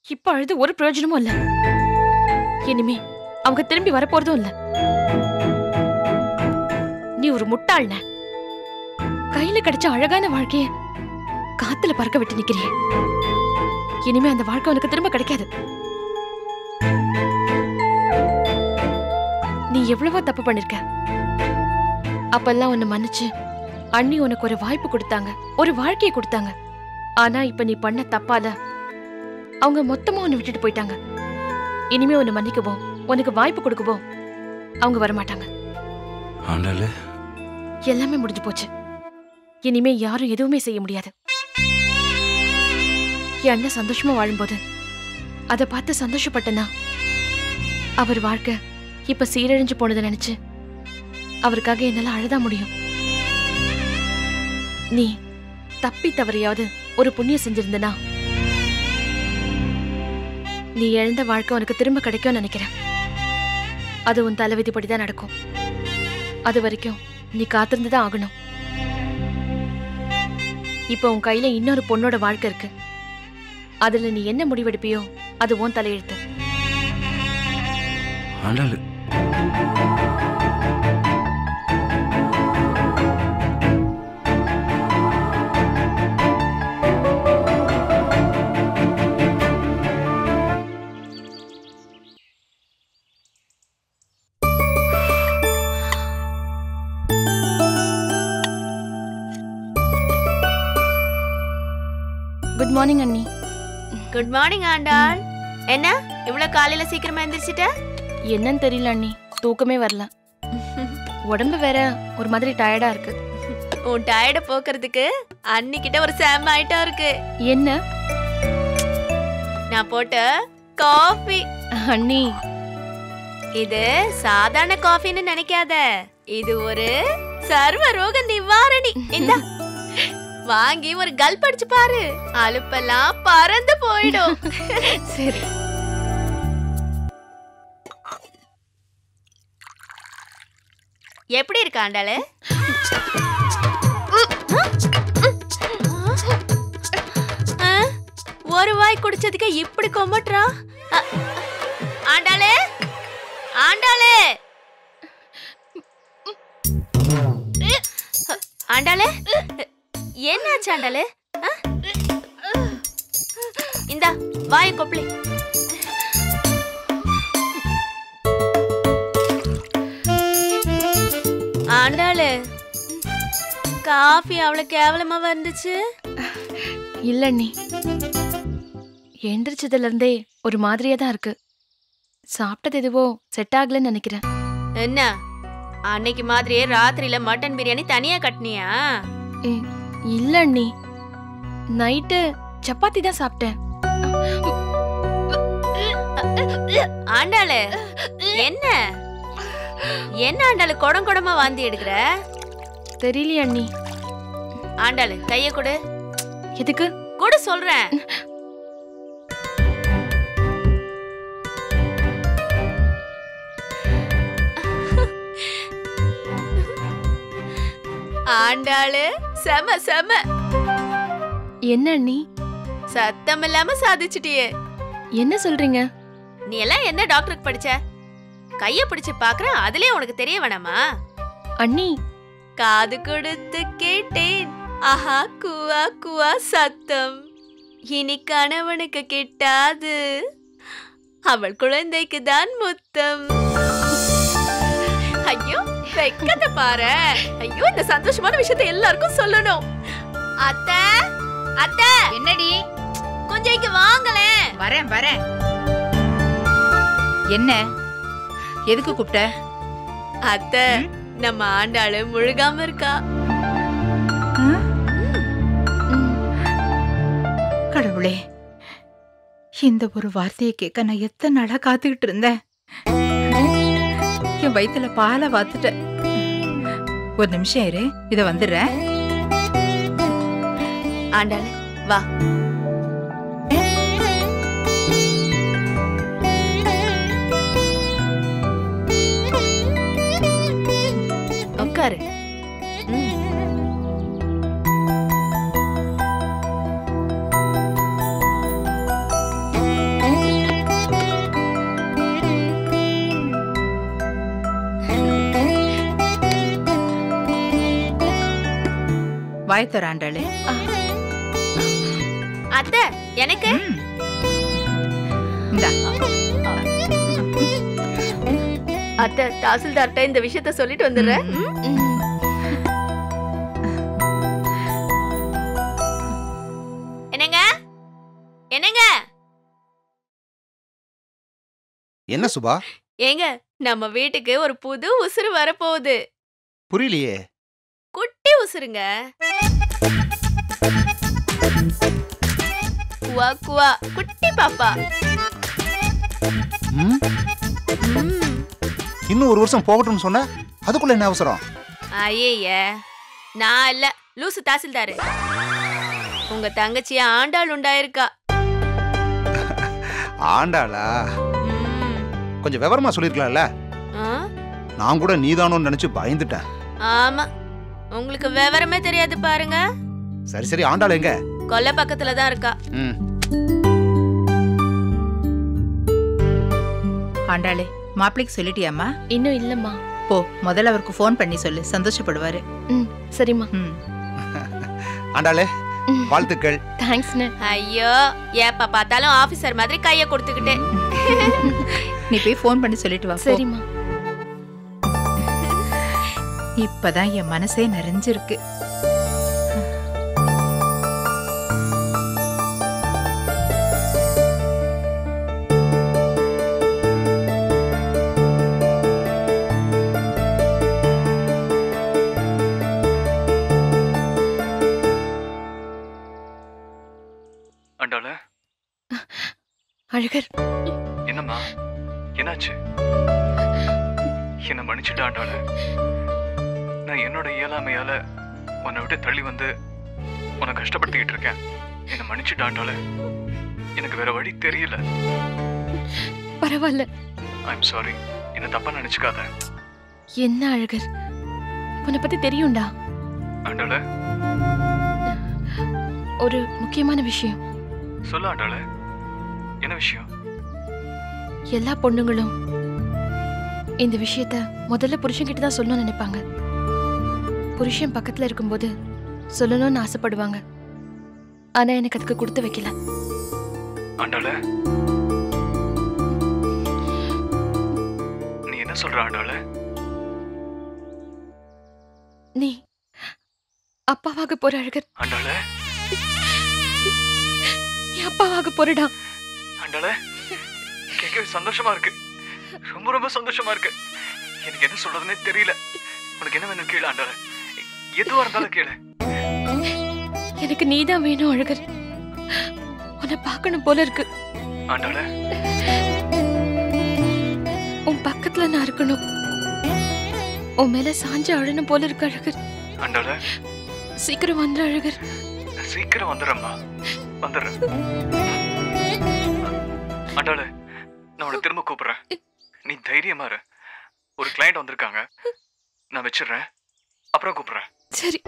இப்ப அழுது ஒரு பிரயோஜனமும் இல்ல இனிமே அவங்க திரும்பி வரப்போறதும் இல்ல நீ ஒரு முட்டாள்ன கையில கிடைச்ச அழகான வாழ்க்கைய காத்துல பறக்க விட்டு நிக்கிறியே இனிமே அந்த வாழ்க்கை உனக்கு திரும்ப கிடைக்காது நீ எவ்வளவோ தப்பு பண்ணிருக்க அப்பெல்லாம் உன்னை மன்னிச்சு அண்ணி உனக்கு ஒரு வாய்ப்பு கொடுத்தாங்க ஒரு வாழ்க்கையை கொடுத்தாங்க ஆனா இப்ப நீ பண்ண தப்பால அவங்க மொத்தமா உன்னை விட்டுட்டு போயிட்டாங்க இனிமே உன்னை மன்னிக்கவோ உனக்கு வாய்ப்பு கொடுக்கவோ அவங்க வரமாட்டாங்க ஆண்டாளு எல்லாமே முடிஞ்சு போச்சு இனிமே யாரும் எதுவுமே செய்ய முடியாது என் அண்ணன் சந்தோஷமா வாழும்போது அதை பார்த்து சந்தோஷப்பட்டனா அவர் வாழ்க்கை இப்ப சீரழிஞ்சு போனதை நினைச்சு அவருக்காக என்னால அழுதா முடியும் நீ தப்பி தவறியாவது ஒரு புண்ணியம் செஞ்சிருந்தனா நீ இழந்த வாழ்க்கை உனக்கு திரும்ப கிடைக்கும்னு நினைக்கிறேன் அது உன் தலைவிதிப்படிதான் நடக்கும் அது வரைக்கும் நீ காத்திருந்துதான் ஆகணும் இப்போ உன் கையில இன்னொரு பொண்ணோட வாழ்க்கை இருக்கு அதுல நீ என்ன முடிவெடுப்பியோ அது உன் தலையெழுத்து ஆண்டாளு குட் மார்னிங் அண்ணி குட் மார்னிங் ஆண்டாள் என்ன இவ்வளவு காலையில சீக்கிரமா எந்திரிச்சிட்ட என்னன்னு தெரியல அண்ணி தூக்கமே வரல உடம்பு வேற ஒரு மாதிரி டயர்டா இருக்கு உன் டயர்ட போக்குறதுக்கு அன்னிக்கிட்ட ஒரு செம்ம ஐட்டம் இருக்கு என்ன நான் போட்ட காஃபி அண்ணி இது சாதாரண காஃபின்னு நினைக்காத இது ஒரு சர்வ ரோக நிவாரணி இந்த வாங்கி ஒரு கல்ப் அடிச்சு பாரு அலுப்பெல்லாம் பறந்து போயிடும் சரி எப்படி இருக்கு ஆண்டாளு ஆ? ஒரு வாய் குடிச்சதுக்கு இப்படி கொமட்டுறா அ- ஆண்டாளு ஆண்டாளு ஆண்டாளு என்னாச்சு ஆண்டாளு ஆ? இந்தா வாய கொப்பளி ஆண்டாளு காஃபி அவ்வளவு கேவலமா வந்துச்சு இல்ல அண்ணி எந்திரிச்சதுல இருந்தே ஒரு மாதிரியா தான் இருக்கு சாப்பிட்டது எதுவோ செட் ஆகலன்னு நினைக்கிறேன் என்ன அன்னைக்கு மாதிரியே ராத்திரியில மட்டன் பிரியாணி தனியா கட்டினியா இ- இல்ல அண்ணி நைட்டு சப்பாத்தி தான் சாப்பிட்டேன் ஆண்டாளு என்ன என்ன ஆண்டாளு குடம் குடமா வாந்தி எடுக்கிற தெரியலையே அண்ணி ஆண்டாளு கைய கொடு எதுக்கு கொடு சொல்றேன் ஆண்டாளு செம செம என்ன அண்ணி சத்தம் இல்லாம சாதிச்சிட்டியே என்ன சொல்றீங்க நீ எல்லாம் என்ன டாக்டருக்கு படிச்ச கைய பிடிச்சு பாக்குறேன் அதுலயே உனக்கு தெரிய வேணாமா அண்ணி காது கொடுத்து கேட்டேன் ஆஹா குவா குவா சத்தம் இனி கணவனுக்கு கிட்டாது அவள் குழந்தைக்கு தான் முத்தம் ஐயோ வெக்கத்தை பாரு ஐயோ இந்த சந்தோஷமான விஷயத்தை எல்லாருக்கும் சொல்லணும் அத்தை அத்தை என்னடி கொஞ்சம் இங்க வாங்களேன் வரேன் வரேன் என்ன எதுக்கு கூப்பிட்ட அத்தை நம்ம ஆண்டாளு முழுகாம இருக்கா ம், கடவுளே இந்த ஒரு வார்த்தையை கேட்க நான் எத்தனை நாளா காத்துக்கிட்டு இருந்தேன் என் வயித்துல பாலை வாத்துட்டேன் ஒரு நிமிஷம் இரு இத வந்துடுறேன் ஆண்டாளு வா உட்காரு ம். வாயத்தர ஆண்டாளே அத்தை எனக்கு ம். இந்தா அத்தை தாசில்தார்ட்ட இந்த விஷயத்த சொல்லிட்டு வந்துடுறேன் ம். ம். என்னங்க என்னங்க என்ன சுபா ஏங்க நம்ம வீட்டுக்கு ஒரு புது உசுறு வரப்போகுது புரியலையே குட்டி உசுருங்க குவா குவா குட்டி பாப்பா ம்? ம். இன்னும் ஒரு வருஷம் போகட்டும்னு சொன்ன அதுக்குள்ள என்ன அவசரம் ஐயைய நான் இல்ல லூசு தாசில்தாரு உங்க தங்கச்சி ஆண்டாள் உண்டாயிருக்கா ஆண்டாளா ம். கொஞ்சம் விவரமா சொல்லிருக்கலாம்ல ஆ? நான் கூட நீதானோன்னு நினைச்சு பயந்துட்டேன் ஆமா உங்களுக்கு விவரமே தெரியாது பாருங்க சரி சரி ஆண்டாள் எங்க கொல்லை பக்கத்துல தான் இருக்கா ம் ஆண்டாளே மாப்பிளைக்கு சொல்லிட்டியாம்மா இன்னும் இல்லம்மா போ முதல்ல அவருக்கு ஃபோன் பண்ணி சொல்லு சந்தோஷப்படுவாரு ம் சரிம்மா ம் ஆண்டாளே ம். வாழ்த்துக்கள் தேங்க்ஸ்ண்ணே ஐயோ ஏப்ப பார்த்தாலும் ஆபீசர் மாதிரி கைய கொடுத்துக்கிட்டு நீ போய் ஃபோன் பண்ணி சொல்லிட்டு வா போ. சரிம்மா இப்பதான் என் மனசே நிறைஞ்சிருக்கு ஆண்டாள அழகர் என்னம்மா என்னாச்சு என்ன மன்னிச்சுட்டா ஆண்டாள நான் என்னோட இயலாமையால உன்னை விட்டு தள்ளி வந்து உன்னை கஷ்டப்படுத்திக்கிட்டு இருக்கேன் என்ன மன்னிச்சுட்டா ஆண்டாள எனக்கு வேற வழி தெரியல பரவாயில்ல ஐம் சாரி என்ன தப்பா நினைச்சுக்காத என்ன அழகர் உன்னை பத்தி தெரியும்டா ஆண்டாள ஒரு முக்கியமான விஷயம் சொல்ல ஆண்டாள என்ன விஷயம் எல்லா பொண்ணுங்களும் இந்த விஷயத்த முதல்ல புருஷன்கிட்ட தான் சொல்லணும்னு நினைப்பாங்க புருஷன் பக்கத்துல இருக்கும்போது சொல்லணும்னு ஆசைப்படுவாங்க ஆனா எனக்கு அதுக்கு கொடுத்து வைக்கல ஆண்டாள நீ என்ன சொல்ற ஆண்டாள நீ அப்பாவாக போற அழகர் ஆண்டாள நீ அப்பாவாக போறடா ஆண்டாள கேட்கவே சந்தோஷமா இருக்கு ரொம்ப ரொம்ப சந்தோஷமா இருக்கு எனக்கு என்ன சொல்றதுன்னே தெரியல உனக்கு என்ன வேணும் கேளு ஆண்டாள எதுவா இருந்தாலும் கேளு எனக்கு நீதான் வேணும் அழகர் உன்னை பார்க்கணும் போல இருக்கு ஆண்டாள உன் பக்கத்துல நான் இருக்கணும் உன் மேல சாஞ்சு அழணும் போல இருக்கு அழகர் ஆண்டாள சீக்கிரம் வந்துரு அழகர் சீக்கிரம் வந்துடுறேம்மா வந்துடுறேன் ஆண்டாள நான் உன்னை திரும்ப கூப்பிடுறேன் நீ தைரியமா இரு ஒரு கிளையண்ட் வந்திருக்காங்க நான் வச்சிடுறேன் அப்புறம் கூப்பிடுறேன் சரி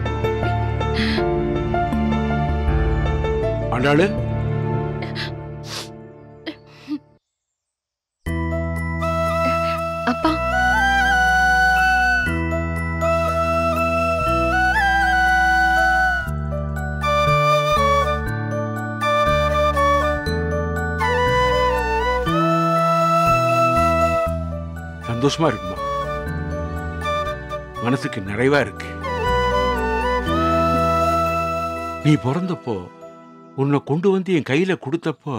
ஆண்டாளு அப்பா சந்தோஷமா இருக்குமா மனசுக்கு நிறைவா இருக்கு நீ பிறந்தப்போ உன்னை கொண்டு வந்து என் கையில கொடுத்தப்போ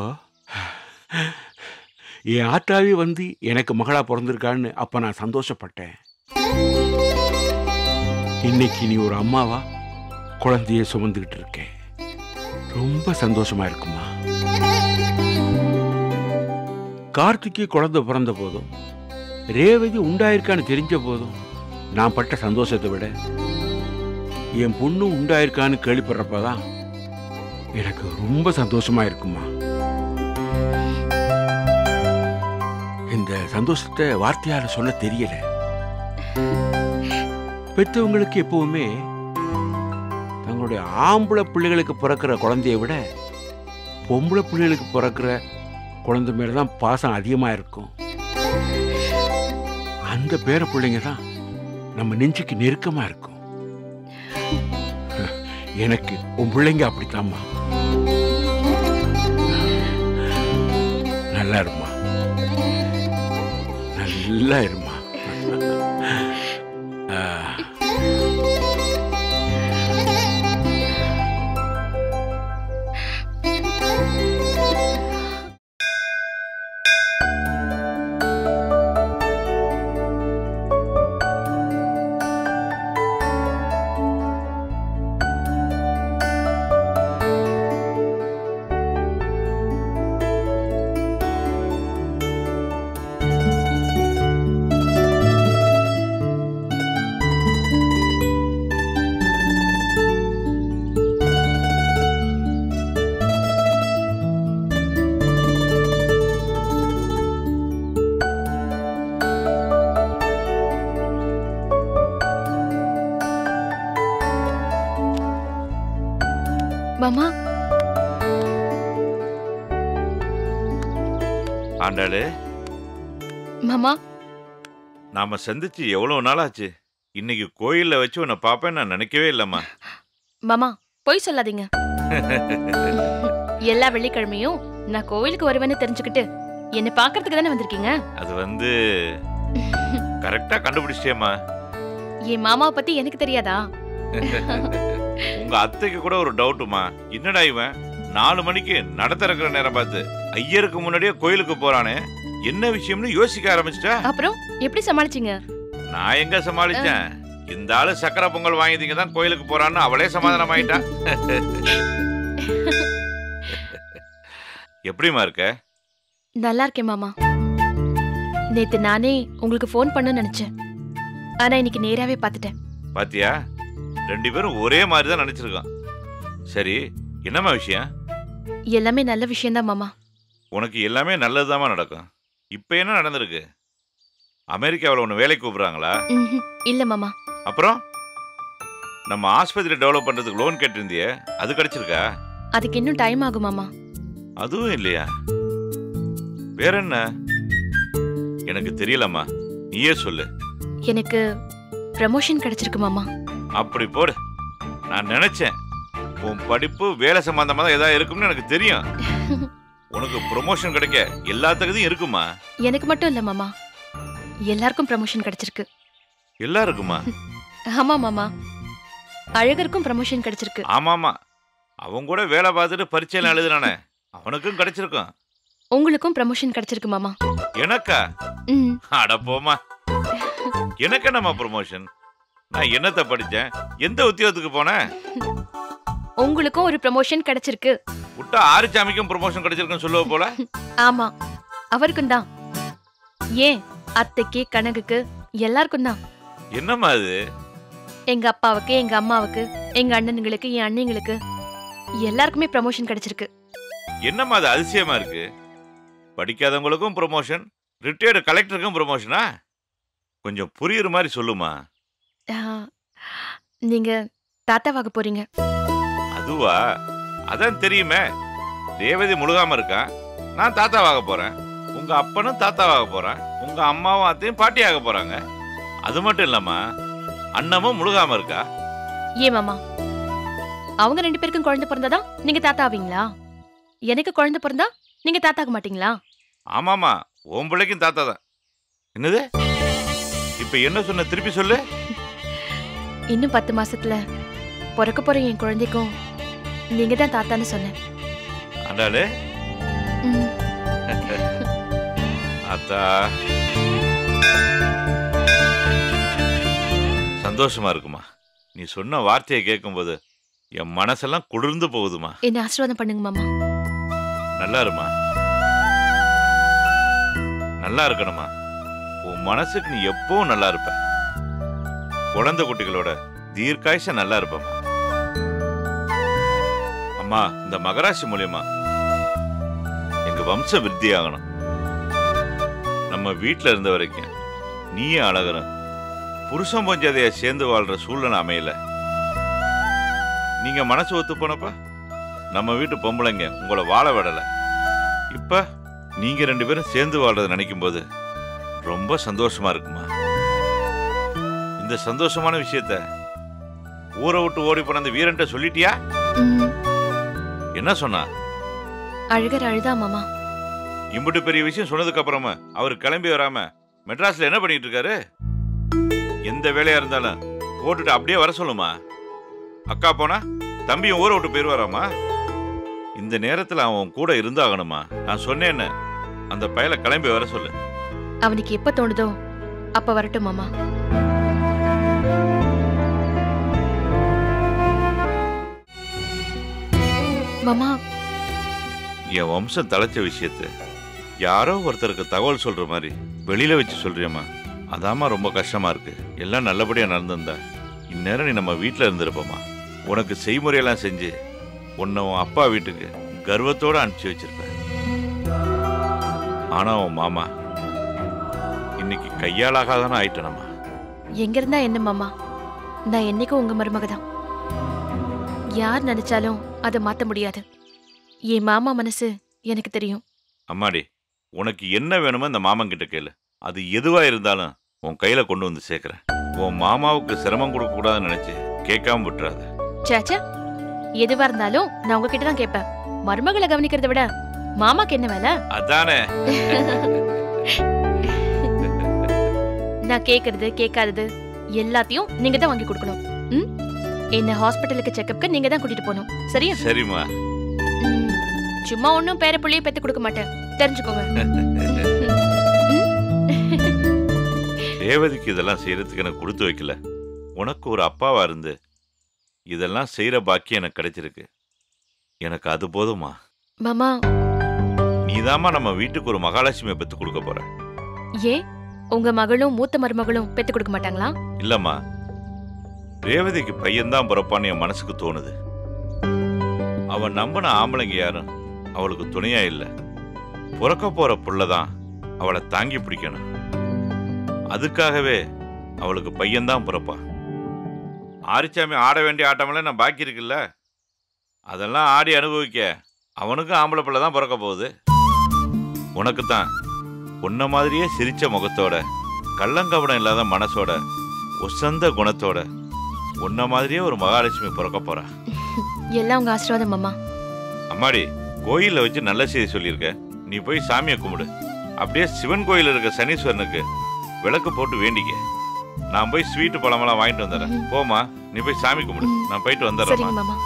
என் ஆத்தாவே வந்து எனக்கு மகளா பிறந்திருக்கான்னு அப்ப நான் சந்தோஷப்பட்டேன் இன்னைக்கு நீ ஒரு அம்மாவா குழந்தைய சுமந்துக்கிட்டு இருக்கேன் ரொம்ப சந்தோஷமா இருக்குமா கார்த்திக்கு குழந்தை பிறந்த போதும் ரேவதி உண்டாயிருக்கான்னு தெரிஞ்ச போதும் நான் பட்ட சந்தோஷத்தை விட என் பொண்ணு உண்டாயிருக்கான்னு கேள்விப்படுறப்பதான் எனக்கு ரொம்ப சந்தோஷமா இருக்குமா இந்த சந்தோஷத்தை வார்த்தையால சொல்ல தெரியல பெத்தவங்களுக்கு எப்பவுமே தங்களுடைய ஆம்பளை பிள்ளைகளுக்கு பிறக்கிற குழந்தைய விட பொம்பளை பிள்ளைகளுக்கு பிறக்கிற குழந்தை மேல தான் பாசம் அதிகமா இருக்கும் அந்த பேர பிள்ளைங்க தான் நம்ம நெஞ்சுக்கு நெருக்கமா இருக்கும் எனக்கு உன் பிள்ளைங்க அப்படித்தாம்மா நல்லா இருமா நல்லா இருமா ஆ, மாமா ஆண்டாளு மாமா நாம சந்திச்சு எவ்வளவு நாள் ஆச்சு இன்னைக்கு கோயில்ல வச்சு உன்னை பாப்பேன் நான் நினைக்கவே இல்லம்மா மாமா பொய் சொல்லாதீங்க எல்லா வெள்ளிக்கிழமையும் நான் கோவிலுக்கு வருவேன்னு தெரிஞ்சுக்கிட்டு என்ன பாக்குறதுக்கு தானே வந்திருக்கீங்க அது வந்து கரெக்டா கண்டுபிடிச்சிட்டேம்மா என் மாமாவை பத்தி எனக்கு தெரியாதா உங்க அத்தைக்கு கூட ஒரு டவுட்டுமா என்னடா இவன் நாலு மணிக்கு நட திறக்கிற நேரம் பார்த்து ஐயருக்கு முன்னாடியே கோயிலுக்கு போறானே என்ன விஷயம்னு யோசிக்க ஆரம்பிச்சிட்டா அப்புறம் எப்படி சமாளிச்சீங்க நான் எங்க சமாளிச்சேன் இந்த ஆளு சக்கரை பொங்கல் வாங்கிட்டீங்க தான் கோயிலுக்கு போறான்னு அவளே சமாதானம் ஆயிட்டா எப்படிமா இருக்க நல்லா இருக்கேன் மாமா நேத்து நானே உங்களுக்கு ஃபோன் பண்ண நினைச்சேன் ஆனா இன்னைக்கு நேராவே பார்த்துட்டேன் பாத்தியா ரெண்டு பேரும் ஒரே மாதிரி தான் நினைச்சிருக்கோம் சரி என்னம்மா விஷயம் எல்லாமே நல்ல விஷயம்தான் மாமா உனக்கு எல்லாமே நல்லதுதாம்மா நடக்கும் இப்போ என்ன நடந்திருக்கு அமெரிக்காவில் ஒன்று வேலைக்கு கூப்பிடுறாங்களா ம்ஹும். இல்ல மாமா அப்புறம் நம்ம ஆஸ்பத்திரி டெவலப் பண்ணுறதுக்கு லோன் கேட்டிருந்தியே அது கிடைச்சிருக்கா அதுக்கு இன்னும் டைம் ஆகும் மாமா அதுவும் இல்லையா வேற என்ன எனக்கு தெரியலம்மா நீயே சொல்லு எனக்கு ப்ரமோஷன் கிடைச்சிருக்கு மாமா அப்படி போடு நான் நினைச்சேன் உன் படிப்பு வேலை சம்பந்தமா தான் ஏதாவது இருக்கும்னு எனக்கு தெரியும் உனக்கு ப்ரொமோஷன் கிடைக்க எல்லா தகுதியும் இருக்குமா எனக்கு மட்டும் இல்ல மாமா எல்லாருக்கும் ப்ரமோஷன் கிடைச்சிருக்கு எல்லாருக்குமா ஆமா மாமா அழகருக்கும் ப்ரமோஷன் கிடைச்சிருக்கு ஆமாமா அவன் கூட வேலை பார்த்துட்டு பரீட்சையில எழுதுனானே அவனுக்கும் கிடைச்சிருக்கும் உங்களுக்கும் ப்ரமோஷன் கிடைச்சிருக்கு மாமா எனக்கா ம் அட போமா எனக்கு என்னம்மா ப்ரொமோஷன் நான் என்னத்தை படிச்சேன் எந்த உத்தியோகத்துக்கு போனேன் உங்களுக்கும் ஒரு ப்ரமோஷன் கிடைச்சிருக்கு விட்டா ஆரிச்சாமிக்கும் ப்ரொமோஷன் கிடைச்சிருக்குன்னு சொல்லுவ போல ஆமா அவருக்கும் தான் ஏன் அத்தைக்கு கனகுக்கு எல்லாருக்கும் தான் என்னம்மா அது எங்க அப்பாவுக்கு எங்க அம்மாவுக்கு எங்க அண்ணனுங்களுக்கு என் அண்ணிங்களுக்கு எல்லாருக்குமே ப்ரமோஷன் கிடைச்சிருக்கு என்னம்மா அது அதிசயமா இருக்கு படிக்காதவங்களுக்கும் ப்ரொமோஷன் ரிட்டையர்டு கலெக்டருக்கும் ப்ரொமோஷனா கொஞ்சம் புரியுற மாதிரி சொல்லுமா ஆ, நீங்க தாத்தாவாக போறீங்க அதுவா அதான் தெரியுமே ரேவதி முழுகாம இருக்கான் நான் தாத்தாவாக போறேன் உங்க அப்பனும் தாத்தாவாக போறேன் உங்க அம்மாவும் அத்தையும் பாட்டியாக போறாங்க அது மட்டும் இல்லம்மா அண்ணமும் முழுகாம இருக்கா ஏன் மாமா அவங்க ரெண்டு பேருக்கும் குழந்தை பிறந்தாதான் நீங்க தாத்தா ஆவீங்களா எனக்கு குழந்தை பிறந்தா நீங்க தாத்தாக்க மாட்டீங்களா ஆமாமா உன் பிள்ளைக்கும் தாத்தா தான் என்னது இப்ப என்ன சொன்ன திருப்பி சொல்லு இன்னும் பத்து மாசத்துல பிறக்க போற என் குழந்தைக்கும் நீங்க தான் தாத்தான்னு சொன்னேன் ஆண்டாளு ம், அத்தா சந்தோஷமா இருக்குமா நீ சொன்ன வார்த்தையை கேட்கும்போது என் மனசெல்லாம் குளிர்ந்து போகுதுமா என்ன ஆசீர்வாதம் பண்ணுங்க மாமா நல்லா இருமா நல்லா இருக்கணுமா உன் மனசுக்கு நீ எப்பவும் நல்லா இருப்ப குழந்தை குட்டிகளோட தீர்க்காயுச நல்லா இருப்பம்மா அம்மா இந்த மகராசி மூலியமா எங்க வம்ச விருத்தி ஆகணும் நம்ம வீட்ல இருந்த வரைக்கும் நீயே அழகணும் புருஷன் பஞ்சாதைய சேர்ந்து வாழ்ற சூழ்நிலை அமையல நீங்க மனசு ஒத்து போனப்ப நம்ம வீட்டு பொம்பளைங்க உங்களை வாழ விடல இப்ப நீங்க ரெண்டு பேரும் சேர்ந்து வாழ்றத நினைக்கும் போது ரொம்ப சந்தோஷமா இருக்குமா இந்த சந்தோஷமான விஷயத்த ஊரை விட்டு ஓடி போன அந்த வீரன்ட்ட சொல்லிட்டியா ம், என்ன சொன்னா அழுகர் அழுதா மாமா இம்புட்டு பெரிய விஷயம் சொன்னதுக்கு அப்புறமா அவர் கிளம்பி வராம மெட்ராஸ்ல என்ன பண்ணிட்டு இருக்காரு எந்த வேலையா இருந்தாலும் போட்டுட்டு அப்படியே வர சொல்லுமா அக்கா போனா தம்பியும் ஊரை விட்டு போயிருவாராமா இந்த நேரத்துல அவன் கூட இருந்தாகணுமா நான் சொன்னேன்னு அந்த பயலை கிளம்பி வர சொல்லு அவனுக்கு எப்ப தோணுதோ அப்ப வரட்டும் மாமா மாமா என் வம்சம் தலைச்ச விஷயத்த யாரோ ஒருத்தருக்கு தகவல் சொல்ற மாதிரி வெளியில வச்சு சொல்றியம்மா அதாம்மா ரொம்ப கஷ்டமா இருக்கு எல்லாம் நல்லபடியா நடந்திருந்தா இந்நேரம் நீ நம்ம வீட்டில் இருந்திருப்பம்மா உனக்கு செய்முறையெல்லாம் செஞ்சு உன்னை உன் அப்பா வீட்டுக்கு கர்வத்தோட அனுப்பிச்சு வச்சிருப்பேன் ஆனா உன் மாமா இன்னைக்கு கையாளாகாதானே ஆயிட்டனம்மா எங்க இருந்தா என்ன மாமா நான் என்னைக்கும் உங்க மருமக தான் யார் நினைச்சாலும் அதை மாத்த முடியாது என் மாமா மனசு எனக்கு தெரியும் அம்மாடி உனக்கு என்ன வேணுமோ இந்த மாமன் கிட்ட கேளு அது எதுவா இருந்தாலும் உன் கையில கொண்டு வந்து சேர்க்கிறேன் உன் மாமாவுக்கு சிரமம் கொடுக்க கூடாதுன்னு நினைச்சு கேட்காம விட்டுறாத சேச்சா எதுவா இருந்தாலும் நான் உங்ககிட்ட தான் கேட்பேன் மருமகளை கவனிக்கிறதை விட மாமாக்கு என்ன வேலை அதானே நான் கேக்குறது கேட்காதது எல்லாத்தையும் நீங்க தான் வாங்கி கொடுக்கணும் ம் என்ன ஹாஸ்பிட்டலுக்கு செக்கப்க்கு நீங்க தான் கூட்டிட்டு போகணும் சரியா சரிம்மா ம், சும்மா ஒன்றும் பேர புள்ளைய பெத்து கொடுக்க மாட்டேன் தெரிஞ்சுக்கோங்க ரேவதிக்கு இதெல்லாம் செய்யறதுக்கு எனக்கு கொடுத்து வைக்கல உனக்கு ஒரு அப்பாவா இருந்து இதெல்லாம் செய்யற பாக்கியம் எனக்கு கிடைச்சிருக்கு எனக்கு அது போதுமா மாமா நீதாம்மா நம்ம வீட்டுக்கு ஒரு மகாலட்சுமியை பெத்து கொடுக்க போற ஏன் உங்க மகளும் மூத்த மருமகளும் பெத்து கொடுக்க மாட்டாங்களா இல்லம்மா ரேவதிக்கு பையன்தான் பிறப்பான்னு என் மனசுக்கு தோணுது அவன் நம்பின ஆம்பளைங்க யாரும் அவளுக்கு துணையா இல்லை பிறக்க போற புள்ளதான் அவளை தாங்கி பிடிக்கணும் அதுக்காகவே அவளுக்கு பையன்தான் பிறப்பான் ஆரிச்சாமி ஆட வேண்டிய ஆட்டமெல்லாம் நான் பாக்கி இருக்குல்ல அதெல்லாம் ஆடி அனுபவிக்க அவனுக்கும் ஆம்பளை பிள்ளை தான் பிறக்க போகுது உனக்கு தான் உன்ன மாதிரியே சிரிச்ச முகத்தோட கள்ளங்கபடம் இல்லாத மனசோட உசந்த குணத்தோட உன்ன மாதிரியே ஒரு மகாலட்சுமி பிறக்க போறா எல்லாம் உங்க ஆசீர்வாதம் மாமா அம்மாடி கோயில்ல வச்சு நல்ல செய்தி சொல்லியிருக்க நீ போய் சாமியை கும்பிடு அப்படியே சிவன் கோயில் இருக்க சனீஸ்வரனுக்கு விளக்கு போட்டு வேண்டிக்க நான் போய் ஸ்வீட்டு பழமெல்லாம் வாங்கிட்டு வந்துடுறேன் ம். போமா நீ போய் சாமி கும்பிடு ம். நான் போயிட்டு சரிங்க வந்துடுறேன் மாமா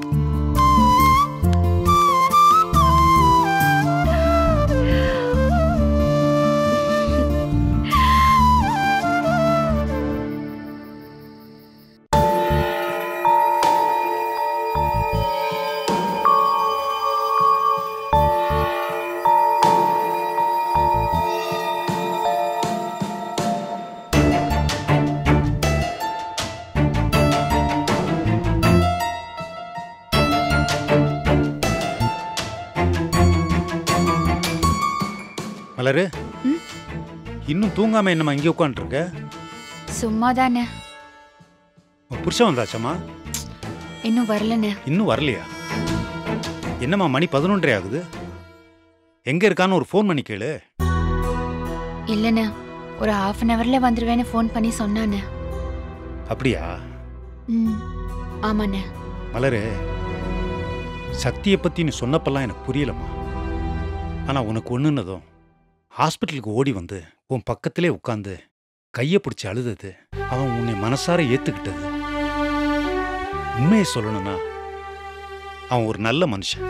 மலரு ம்? இன்னும் தூங்காம என்னம்மா இங்கே உட்காந்துருக்க சும்மா தானே உன் புருஷன் வந்தாச்சம்மா இன்னும் வரலண்ணே இன்னும் வரலையா என்னம்மா மணி பதினொன்றரை ஆகுது எங்க இருக்கான்னு ஒரு ஃபோன் பண்ணி கேளு இல்லைண்ணே ஒரு ஹாஃப் அன் ஹவர்ல வந்துருவேன்னு ஃபோன் பண்ணி சொன்னானே அப்படியா ம் ஆமாண்ணே மலரு சக்தியை பத்தி நீ சொன்னப்பெல்லாம் எனக்கு புரியலம்மா ஆனா உனக்கு ஒண்ணுன்னதும் ஹாஸ்பிட்டலுக்கு ஓடி வந்து உன் பக்கத்திலே உட்காந்து கையை பிடிச்சி அழுதது அவன் உன்னை மனசார ஏத்துக்கிட்டது உண்மையை சொல்லணும்னா அவன் ஒரு நல்ல மனுஷன்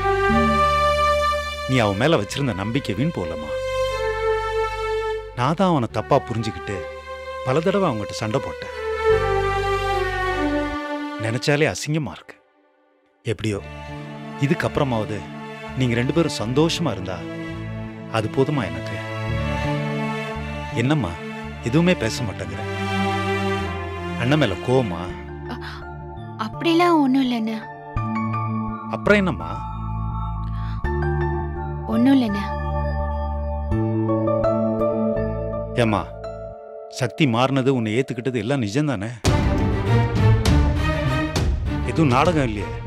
நீ அவன் மேல வச்சிருந்த நம்பிக்கை வீண் போலமா நான் தான் அவனை தப்பா புரிஞ்சுக்கிட்டு பல தடவை அவங்ககிட்ட சண்டை போட்டேன் நினைச்சாலே அசிங்கமா இருக்கு எப்படியோ இதுக்கப்புறமாவது நீங்க ரெண்டு பேரும் சந்தோஷமா இருந்தா அது போதுமா எனக்கு என்னம்மா எதுவுமே பேச மாட்டேங்கிற அண்ணன் மேல கோவமா அப்படிலாம் ஒன்றும் இல்லைண்ணே அப்புறம் என்னம்மா ஒன்றும் இல்லைண்ணே ஏம்மா சக்தி மாறினது உன்னை ஏத்துக்கிட்டது எல்லாம் நிஜம்தானே எதுவும் நாடகம் இல்லையே